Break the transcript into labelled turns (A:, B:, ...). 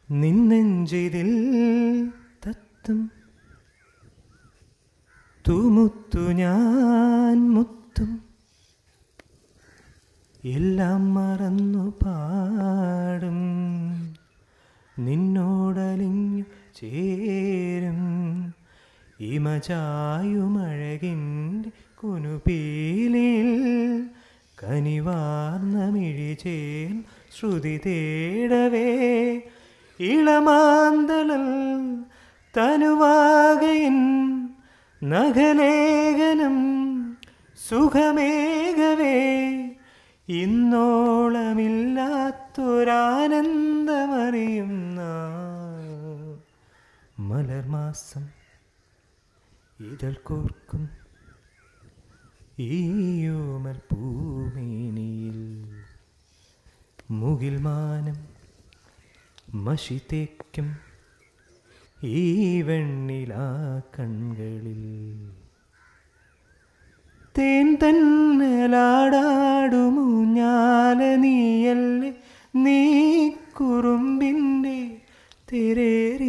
A: നിന്നെഞ്ചിതിൽ തത്തും തൂമുത്തു ഞാൻ മുത്തും എല്ലാം മറന്നു പാടും നിന്നോടലിഞ്ഞു ചേരും ഇമചായുമഴകിൻ്റെ കുനുപീലിൽ കനിവാർന്ന മിഴിചേൽ ശ്രുതി തേടവേ ഇളമാന്തളൽ തനുവാകയിൻ നഖലേഖനം സുഖമേകവേ ഇന്നോളമില്ലാത്തൊരാനന്ദമറിയുന്ന മലർമാസം ഇതൾ കോർക്കും ഈയോമൽ പൂമേനിയിൽ മുകിൽ മാനം മഷി തേക്കും ഈ വെണ്ണിലാ കൺകളിൽ തേൻ തന്നലാടാടുമു ഞാല നീയല്ലേ നീ കുറുമ്പിൻ്റെ തിരേറി